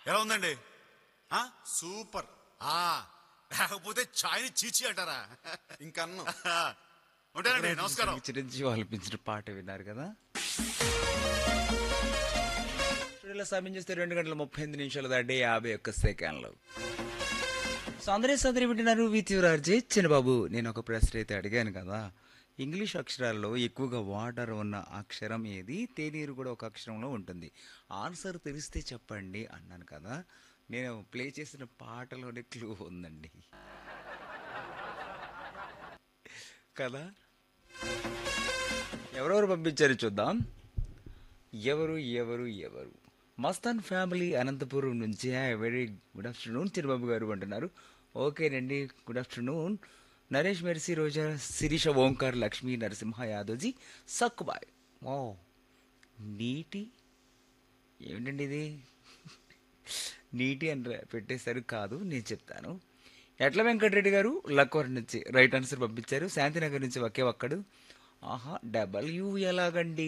ఎలా ఉందండి ఆ? సూపర్ ఆ, లేకపోతే ఛాయ్ని చీచి అంటారా ఇంకన్ను ఉంటానండి నమస్కారం చిరంజీవి ఆలపించిన పాట విన్నారు కదా స్టూడియోలో సమయం చేస్తే రెండు గంటల ముప్పై ఎనిమిది నిమిషాలు దాటి యాభై ఒక్క సెకండ్లు సో అందరే సదరి వింటున్నారు విత్ యువరాజీ చిన్నబాబు నేను ఒక ప్రశ్న అయితే అడిగాను కదా ఇంగ్లీష్ అక్షరాల్లో ఎక్కువగా వాటర్ ఉన్న అక్షరం ఏది తేనీరు కూడా ఒక అక్షరంలో ఉంటుంది ఆన్సర్ తెలిస్తే చెప్పండి అన్నాను కదా నేను ప్లే చేసిన పాటలోనే క్లూ ఉందండి కదా ఎవరెవరు పంపించారు చూద్దాం ఎవరు ఎవరు ఎవరు మస్తాన్ ఫ్యామిలీ అనంతపురం నుంచి very good afternoon Chirubabu garu అంటున్నారు ఓకేనండి good afternoon Naresh Mercy Roja Sirisha Omkar Lakshmi Narasimha Yadavji Sakkubai ఓ నీటి ఏమిటండి ఇది నీటి అని రా- పెట్టేశారు కాదు నేను చెప్తాను ఎట్ల వెంకటరెడ్డి గారు లక్వర్ నుంచి రైట్ ఆన్సర్ పంపించారు శాంతినగర్ నుంచి ఒకే ఒక్కడు ఆహా డబల్యూ ఎలాగండి